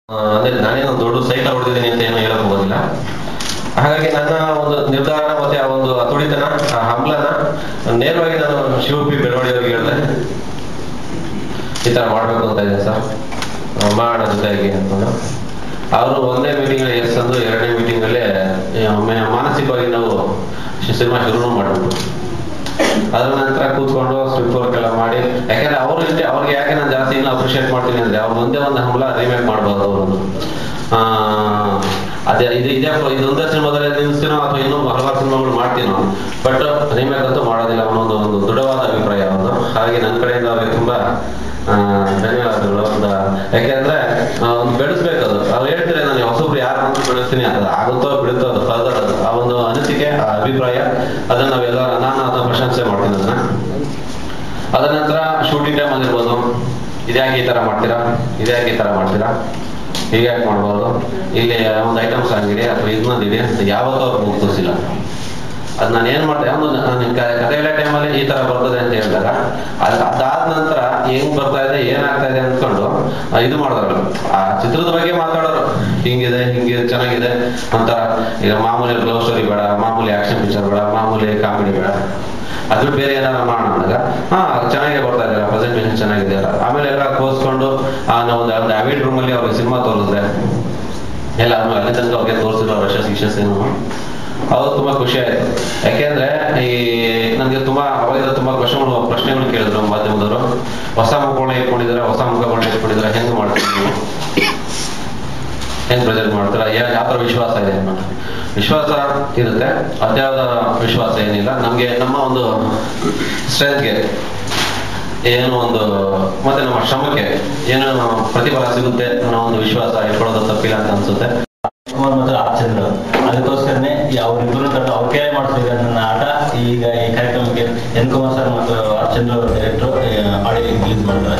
ಆ, ಅಂದ್ರೆ ನಾನೇನು ದೊಡ್ಡ ಸೈಕಲ್ ಹೊಡೆದಿದ್ದೀನಿ ಅಂತ ಏನೋ ಹೇಳಕ್ ಹೋಗೋದಿಲ್ಲ ಹಾಗಾಗಿ ನನ್ನ ಒಂದು ನಿರ್ಧಾರ ಮತ್ತೆ ಆ ಒಂದು ತುಡಿತನ ಆ ಹಂಬಲನ ನೇರವಾಗಿ ನಾನು ಶಿವ ಪಿ ಬೆಳವಡಿ ಅವ್ರಿಗೆ ಹೇಳಿದೆ ಈ ತರ ಮಾಡ್ಬೇಕು ಅಂತ ಇದೆ ಸರ್ ಆ, ಮಾಡೋಣ ಜೊತೆಯಾಗಿ ಅಂತಂದು ಅವರು ಒಂದೇ ಮೀಟಿಂಗ್ ಎಸ್ ಅಂದು ಎರಡನೇ ಮೀಟಿಂಗ್ ಅಲ್ಲೇ ಆ, ಮೆ- ಮಾನಸಿಕವಾಗಿ ನಾವು ಸಿನಿಮಾ ಶುರು ಮಾಡ್ಬಿಟ್ಟು ಅದ್ರ ನಂತರ ಕೂತ್ಕೊಂಡು ಸ್ಕ್ರಿಪ್ಟ್ ವರ್ಕ್ ಎಲ್ಲ ಮಾಡಿ ಯಾಕಂದ್ರೆ ಅವ್ರು ಇಷ್ಟೇ ಅವ್ರಿಗೆ ಯಾಕೆ ನಾನು ಜಾಸ್ತಿ ಇಲ್ಲ ಅಪ್ರಿಷಿಯೇಟ್ ಮಾಡ್ತೀನಿ ಅಂದ್ರೆ ಅವ್ರು ಒಂದೇ ಒಂದು ಹಂಬಲ ರಿಮೇಕ್ ಮಾಡ್ಬೋದು ಅವ್ರದ್ದು ಆ ಅದೇ ಇದು ಇದೇ ಇದೊಂದೇ ಸಿನಿಮಾದಲ್ಲಿ ನಿಲ್ಲಿಸ್ತೀನೋ ಅಥವಾ ಇನ್ನೂ ಹಲವಾರು ಸಿನಿಮಾಗಳು ಮಾಡ್ತೀನೋ ಬಟ್ ರಿಮೇಕ್ ಅಂತೂ ಮಾಡೋದಿಲ್ಲ ಅನ್ನೋ ಒಂದು ಒಂದು ದೃಢವಾದ ಅಭಿಪ್ರಾಯ ಅವ್ರದ್ದು ಹಾಗೆ ನನ್ನ ಕಡೆಯಿಂದ ಅವ್ರಿಗೆ ತುಂಬಾ ಆ, ಧನ್ಯವಾದಗಳು ಒಂದು ಯಾಕೆಂದ್ರೆ ಆ, ಒಂದು ಬೆಳೆಸ್ಬೇಕು ಅದು ಅವ್ರು ಹೇಳ್ತಾರೆ ನಾನು ಹೊಸಬ್ರು ಯಾರು ಅಂತ ಬೆಳೆಸ್ತೀನಿ ಅದು ಆಗುತ್ತೋ ಬಿಡುತ್ತೋ ಅದು ಫರ್ದರ್ ಅದು ಆ ಒಂದು ಅನಿಸಿಕೆ ಆ ಅಭಿಪ್ರಾಯ ಅದನ್ನ ನಾವೆಲ್ಲ ನಾನು ಅದನ್ನ ಪ್ರಶಂಸೆ ಮಾಡ್ತೀನಿ ಅದನ್ನ ಅದರ ನಂತರ ಶೂಟಿಂಗ್ ಟೈಮ್ ಆಗಿರ್ಬೋದು ಇದ್ಯಾಕೆ ಈ ತರ ಮಾಡ್ತೀರಾ ಇದ್ಯಾಕೆ ಈ ತರ ಮಾಡ್ತೀರಾ ಹೀಗೆ ಯಾಕೆ ಮಾಡ್ಬೋದು ಇಲ್ಲಿ ಒಂದು ಐಟಮ್ ಸಾಂಗ್ ಇದೆ ಅಥವಾ ಇನ್ನೊಂದು ಇದೆ ಅಂತ ಯಾವತ್ತೂ ಅವ್ರು ಮುಗ್ ತೋರಿಸಿಲ್ಲ ಅದ್ ನಾನು ಏನ್ ಮಾಡ್ದೆ ಒಂದು ನಾನು ಕ- ಕಥೆ ಹೇಳೋ ಟೈಮಲ್ಲಿ ಈ ತರ ಬರ್ತದೆ ಅಂತ ಹೇಳಿದಾಗ ಅದ್ ಅದಾದ ನಂತರ ಹೆಂಗ್ ಬರ್ತಾ ಇದೆ ಏನಾಗ್ತಾ ಇದೆ ಅಂದ್ಕೊಂಡು ಆ, ಇದು ಮಾಡಿದ್ರು ಆ ಚಿತ್ರದ ಬಗ್ಗೆ ಮಾತಾಡೋರು ಹಿಂಗಿದೆ ಹಿಂಗಿದೆ ಚೆನ್ನಾಗಿದೆ ಒಂಥರ ಈಗ ಮಾಮೂಲಿ ಲವ್ ಸ್ಟೋರಿ ಬೇಡ ಮಾಮೂಲಿ ಆಕ್ಷನ್ ಪಿಕ್ಚರ್ ಬೇಡ ಮಾಮೂಲಿ ಕಾಮಿಡಿ ಬೇಡ ಅದ್ರ ಬೇರೆ ಏನಾರ ಮಾಡೋಣ ಅಂದಾಗ ಹಾ ಚೆನ್ನಾಗೇ ಬರ್ತಾ ಇದ್ದಾರೆ ಪ್ರೆಸೆಂಟೇಷನ್ ಚೆನ್ನಾಗಿದೆ ಆಮೇಲೆ ಎಲ್ಲ ಕೋಸ್ಕೊಂಡು ಆ ನಾವು ಒಂದು ಒಂದು ಅವಿಡ್ ರೂಮ್ ಅಲ್ಲಿ ಅವ್ರಿಗೆ ಸಿನಿಮಾ ತೋರಿಸಿದ್ರೆ ಎಲ್ಲ ಆಮೇಲೆ ಅಲ್ಲಿ ತನಕ ಅವ್ರಿಗೆ ತೋರಿಸಿರೋ ರಶಸ್ ಗಿಶಸ್ ಏನು ಅವ್ರು ತುಂಬಾ ಖುಷಿ ಆಯ್ತು ಯಾಕೆಂದ್ರೆ ಈ ನನಗೆ ತುಂಬಾ ಅವಾಗ ತುಂಬಾ ಕ್ವಶನ್ಗಳು ಪ್ರಶ್ನೆಗಳು ಕೇಳಿದ್ರು ಮಾಧ್ಯಮದವರು ಹೊಸ ಮುಖಗಳನ್ನ ಇಟ್ಕೊಂಡಿದ್ದಾರೆ ಹೊಸ ಮುಖಗಳನ್ನ ಇಟ್ಕೊಂಡಿದ್ದಾರೆ ಹೆಂಗ್ ಮಾಡ್ತೀವಿ ನೀವು ಹೆಂಗ್ ಪ್ರೆಸೆಂಟ್ ಮಾಡ್ತೀರಾ ಯಾ- ಯಾವ ತರ ವಿಶ್ವಾಸ ಇದೆ ಅನ್ನೋದು ವಿಶ್ವಾಸ ಇರುತ್ತೆ ಅದ್ಯಾವ್ದ ವಿಶ್ವಾಸ ಏನಿಲ್ಲ ನಮ್ಗೆ ನಮ್ಮ ಒಂದು ಸ್ಟ್ರೆಂತ್ಗೆ ಏನು ಒಂದು ಮತ್ತೆ ನಮ್ಮ ಶ್ರಮಕ್ಕೆ ಏನು ಪ್ರತಿಫಲ ಸಿಗುತ್ತೆ ಅನ್ನೋ ಒಂದು ವಿಶ್ವಾಸ ಇಟ್ಕೊಳ್ಳೋದು ತಪ್ಪಿಲ್ಲ ಅಂತ ಅನ್ಸುತ್ತೆ ಕುಮಾರ್ ಮತ್ತು ರಾಮಚಂದ್ರ ಅದಕ್ಕೋಸ್ಕರನೇ ಅವರಿಬ್ಬರು ತಂಡ ಅವ್ರ ಕೈಲೇ ಮಾಡಿಸ್ಬೇಕು ನನ್ನ ಆಟ ಈಗ ಈ ಕಾರ್ಯಕ್ರಮಕ್ಕೆ ಎನ್ ಕುಮಾರ್ ಸರ್ ಮತ್ತು ರಾಮಚಂದ್ರ ಅವರು ಡೈರೆಕ್ಟರ್ ಆಡಿಯೋ ರಿಲೀಸ್ ಮಾಡ್ತಾರೆ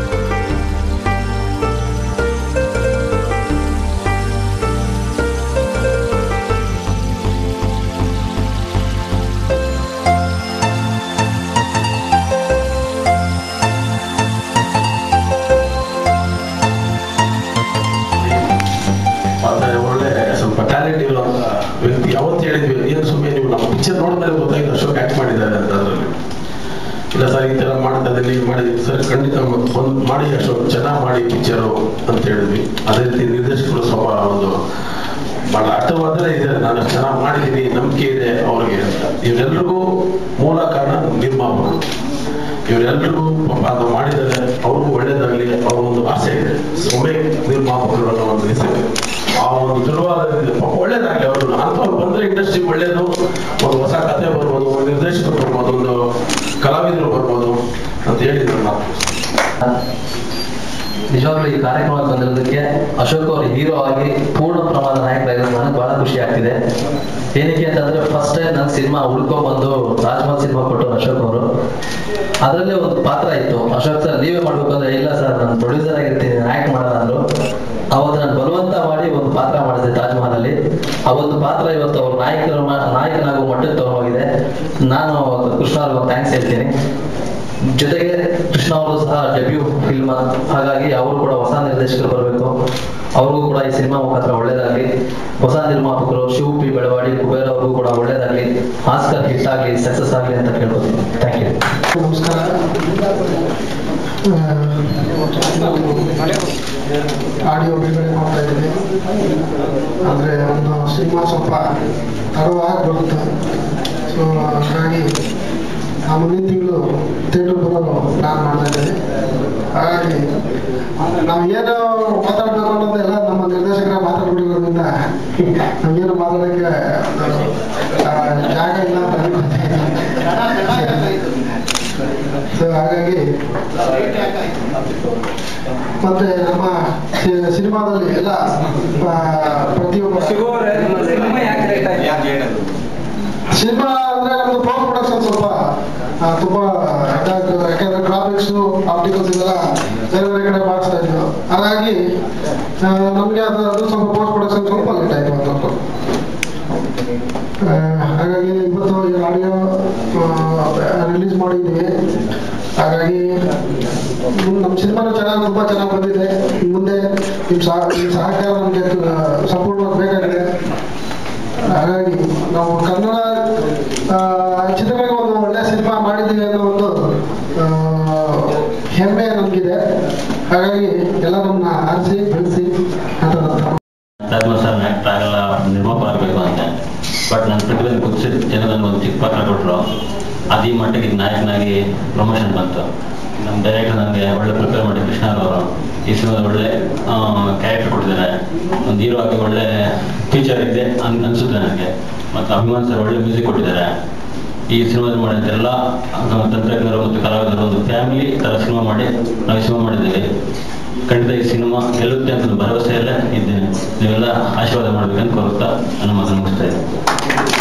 ಆದ್ರೆ ಒಳ್ಳೆ ಸ್ವಲ್ಪ ಟ್ಯಾಲೆಂಟ್ ಇರುವಂತ ವ್ಯಕ್ತಿ ಯಾವತ್ತು ಹೇಳಿದ್ವಿ ಏನು ಸುಮ್ಮನೆ ನೀವು ನಮ್ಮ ಪಿಕ್ಚರ್ ನೋಡಿದ್ರೆ ಗೊತ್ತಾಗಿದೆ ಅಶೋಕ್ ಆಕ್ಟ್ ಮಾಡಿದ್ದಾರೆ ಅಂತ ಅದ್ರಲ್ಲಿ ಇಲ್ಲ ಸರ್ ಈ ತರ ಮಾಡ್ತಾ ಇದ್ದೀನಿ ಮಾಡಿ ಸರ್ ಖಂಡಿತ ಒಂದು ಮಾಡಿ ಅಶೋಕ್ ಚೆನ್ನಾಗಿ ಮಾಡಿ ಪಿಕ್ಚರು ಅಂತ ಹೇಳಿದ್ವಿ ಅದೇ ರೀತಿ ನಿರ್ದೇಶಕರು ಸ್ವಲ್ಪ ಒಂದು ಬಹಳ ಅರ್ಥವಾದ್ರೆ ಇದೆ ನಾನು ಚೆನ್ನಾಗಿ ಮಾಡಿದ್ದೀನಿ ನಂಬಿಕೆ ಇದೆ ಅವ್ರಿಗೆ ಅಂತ ಇವರೆಲ್ರಿಗೂ ಮೂಲ ಕಾರಣ ನಿರ್ಮಾಪಕರು ಇವರೆಲ್ರಿಗೂ ಪಾಪ ಅದು ಮಾಡಿದ್ದಾರೆ ಅವ್ರಿಗೂ ಒಳ್ಳೇದಾಗ್ಲಿ ಅವ್ರ ಒಂದು ಆಸೆ ಇದೆ ಒಮ್ಮೆ ನಿರ್ಮಾಪಕರು ಅನ್ನೋ ಒಂದು ಹೆಸರು ಆ ಒಂದು ದುರ್ವಾದ ಇದೆ. ಪಾಪ ಒಳ್ಳೇದಾಗ್ಲಿ ಅವರು ಅಂಥವ್ರು ಬಂದ್ರೆ ಇಂಡಸ್ಟ್ರಿ ಒಳ್ಳೇದು ಒಂದು ಹೊಸ ಕಥೆ ಬರ್ಬೋದು ಒಂದು ನಿರ್ದೇಶಕರು ಬರ್ಬೋದು ಒಂದು ಕಲಾವಿದರು ಬರ್ಬೋದು ಅಂತ ಹೇಳಿದ್ರು ನಾವು ನಿಜವಾಗ್ಲೂ ಈ ಕಾರ್ಯಕ್ರಮಕ್ಕೆ ಬಂದಿರೋದಕ್ಕೆ ಅಶೋಕ್ ಅವರು ಹೀರೋ ಆಗಿ ಪೂರ್ಣ ಪ್ರಮಾಣದ ನಾಯಕರಾಗಿರೋದು ನನಗೆ ಬಹಳ ಖುಷಿ ಆಗ್ತಿದೆ ಏನಕ್ಕೆ ಅಂತಂದ್ರೆ ಫಸ್ಟ್ ಟೈಮ್ ನನ್ನ ಸಿನಿಮಾ ಹುಡ್ಕೊಂಡ್ ಬಂದು ರಾಜ್ಮಹಲ್ ಸಿನಿಮಾ ಕೊಟ್ಟರು ಅಶೋಕ್ ಅವರು ಅದರಲ್ಲೇ ಒಂದು ಪಾತ್ರ ಇತ್ತು ಅಶೋಕ್ ಸರ್ ನೀವೇ ಮಾಡ್ಬೇಕು ಅಂದ್ರೆ ಇಲ್ಲ ಸರ್ ನಾನು ಪ್ರೊಡ್ಯೂಸರ್ ಆಗಿರ್ತೀನಿ ನಾಯಕ ಮಾಡೋಣ ಅಂದ್ರು ಅವತ್ತು ನಾನು ಬಲವಂತ ಮಾಡಿ ಒಂದು ಪಾತ್ರ ಮಾಡಿದೆ ತಾಜ್ ಮಹಲ್ ಅಲ್ಲಿ ಆ ಒಂದು ಪಾತ್ರ ಇವತ್ತು ಅವ್ರ ನಾಯಕರ ನಾಯಕನಾಗುವ ಮಟ್ಟಕ್ಕೆ ತಗೊಂಡೋಗಿದೆ ನಾನು ಕೃಷ್ಣ ಅವ್ರಿಗೆ ಥ್ಯಾಂಕ್ಸ್ ಹೇಳ್ತೀನಿ ಜೊತೆಗೆ ಕೃಷ್ಣ ಅವರು ಸಹ ಡೆಬ್ಯೂ ಫಿಲ್ಮ್ ಹಾಗಾಗಿ ಅವರು ಕೂಡ ಹೊಸ ನಿರ್ದೇಶಕರು ಬರಬೇಕು ಅವ್ರಿಗೂ ಕೂಡ ಈ ಸಿನಿಮಾ ಮುಖಾಂತರ ಒಳ್ಳೇದಾಗ್ಲಿ ಹೊಸ ನಿರ್ಮಾಪಕರು ಶಿವ ಪಿ ಬೆಳವಾಡಿ ಕುಬೇರ್ ಅವ್ರಿಗೂ ಕೂಡ ಒಳ್ಳೇದಾಗ್ಲಿ ಆಸ್ಕರ್ ಹಿಟ್ ಆಗ್ಲಿ ಸಕ್ಸಸ್ ಆಗ್ಲಿ ಅಂತ ಕೇಳ್ಕೊತೀನಿ ಥ್ಯಾಂಕ್ ಯು ನಮಸ್ಕಾರ ಆಡಿಯೋ ಬಿಡುಗಡೆ ಮಾಡ್ತಾ ಇದ್ದೀನಿ ಅಂದರೆ ಒಂದು ಸಿನಿಮಾ ಸ್ವಲ್ಪ ತಡವಾಗಿ ಬರುತ್ತೆ ಸೊ ಹಾಗಾಗಿ ಆ ಮುಂದಿನ ತಿಂಗಳು ಥಿಯೇಟರ್ ಬರೋದು ಪ್ಲಾನ್ ಮಾಡ್ತಾ ಇದ್ದೀವಿ ಹಾಗಾಗಿ ನಾವು ಏನು ಮಾತಾಡಬೇಕು ಅನ್ನೋದೆಲ್ಲ ನಮ್ಮ ನಿರ್ದೇಶಕರ ಮಾತಾಡ್ಬಿಟ್ಟಿರೋದ್ರಿಂದ ನಮಗೇನು ಮಾತಾಡೋಕ್ಕೆ ಆ, ಜಾಗ ಇಲ್ಲ ಅಂತ ಅನ್ಕೊತೀನಿ ಸೊ ಹಾಗಾಗಿ ಮತ್ತೆ ನಮ್ಮ ಸಿ- ಸಿನಿಮಾದಲ್ಲಿ ಎಲ್ಲ ಆ, ಪ್ರತಿಯೊಬ್ಬ ಸಿನಿಮಾ ಅಂದ್ರೆ ನಮ್ದು ಪವರ್ ಪ್ರೊಡಕ್ಷನ್ ಸ್ವಲ್ಪ ಆ, ತುಂಬಾ ಇದಾಗ್ತದೆ ಯಾಕಂದ್ರೆ ಗ್ರಾಫಿಕ್ಸ್ ಆಪ್ಟಿಕಲ್ಸ್ ಇದೆಲ್ಲ ಬೇರೆ ಬೇರೆ ಕಡೆ ಮಾಡಿಸ್ತಾ ಇದ್ವಿ ಹಾಗಾಗಿ ಆ, ನಮ್ಗೆ ಅದು ಅದು ಸ್ವಲ್ಪ ಪೋಸ್ಟ್ ಪ್ರೊಡಕ್ಷನ್ ಸ್ವಲ್ಪ ಲೇಟ್ ಆಯ್ತು ಒಂದು ಸ್ವಲ್ಪ ಆ, ಹಾಗಾಗಿ ಇವತ್ತು ಈ ಆಡಿಯೋ ರಿಲೀಸ್ ಮಾಡಿದ್ವಿ ಹಾಗಾಗಿ ನಮ್ಮ ಸಿನಿಮಾನು ಚೆನ್ನಾಗಿ ತುಂಬಾ ಚೆನ್ನಾಗಿ ಬಂದಿದೆ ಮುಂದೆ ನಿಮ್ಮ ಸಹ ನಿಮ್ಮ ಸಹಕಾರ ನಮಗೆ ಸಂಪೂರ್ಣವಾಗಿ ಬೇಕಾಗಿದೆ ಹಾಗಾಗಿ ನಾವು ಕನ್ನಡ ಆ, ಚಿತ್ರಗಳಿಗೆ ಒಂದು ಒಳ್ಳೆ ಸಿನಿಮಾ ಮಾಡಿದ್ದೀವಿ ಅನ್ನೋ ಒಂದು ಆ, ಹೆಮ್ಮೆ ನಮಗಿದೆ ಹಾಗಾಗಿ ಎಲ್ಲ ನಮ್ಮನ್ನ ಆರಿಸಿ ಬೆಳೆಸಿ ಅಂತ ನನ್ನ ರಾಜ್ಕುಮಾರ್ ಸರ್ ಆಕ್ಟರ್ ಆಗಲ್ಲ ನಿರ್ಮಾಪಕ ಆಗಬೇಕು ಅಂತ ಬಟ್ ನನ್ನ ಪ್ರತಿಭೆ ಗುರುತಿಸಿ ಜನ ನನಗೆ ಒಂದು ಚಿಕ್ಕ ಪಾತ್ರ ಕೊಟ್ಟರು ಅದು ಈ ಮಟ್ಟಿಗೆ ನಾಯಕನಾಗಿ ಪ್ರಮೋಷನ್ ಬಂತು ನಮ್ಮ ಡೈರೆಕ್ಟರ್ ನನಗೆ ಒಳ್ಳೆ ಪ್ರಿಪೇರ್ ಮಾಡಿ ಕೃಷ್ಣ ಅವರು ಈ ಸಿನಿಮಾದ ಒಳ್ಳೆ ಕ್ಯಾರೆಕ್ಟರ್ ಕೊಟ್ಟಿದ್ದಾರೆ ಒಂದು ಹೀರೋ ಆಗಿ ಒಳ್ಳೆ ಫ್ಯೂಚರ್ ಇದೆ ಅನ್ ಅನ್ಸುತ್ತೆ ನನಗೆ ಮತ್ತು ಅಭಿಮಾನ್ ಸರ್ ಒಳ್ಳೆ ಮ್ಯೂಸಿಕ್ ಕೊಟ್ಟಿದ್ದಾರೆ ಈ ಸಿನಿಮಾದಲ್ಲಿ ಮಾಡಿದ ಎಲ್ಲ ತಂತ್ರಜ್ಞರು ಮತ್ತು ಕಲಾವಿದರು ಒಂದು ಫ್ಯಾಮಿಲಿ ಥರ ಸಿನಿಮಾ ಮಾಡಿ ನಾವು ಈ ಸಿನಿಮಾ ಮಾಡಿದ್ದೀವಿ ಖಂಡಿತ ಈ ಸಿನಿಮಾ ಗೆಲ್ಲುತ್ತೆ ಅಂತ ಒಂದು ಭರವಸೆಯಲ್ಲೇ ಇದ್ದೇನೆ ನೀವೆಲ್ಲ ಆಶೀರ್ವಾದ ಮಾಡ್ಬೇಕಂತ ಕೋರುತ್ತಾ ನನ್ನ ಮಾತನ್ನು ಮುಗಿಸ್ತಾ ಇದ್ದೀನಿ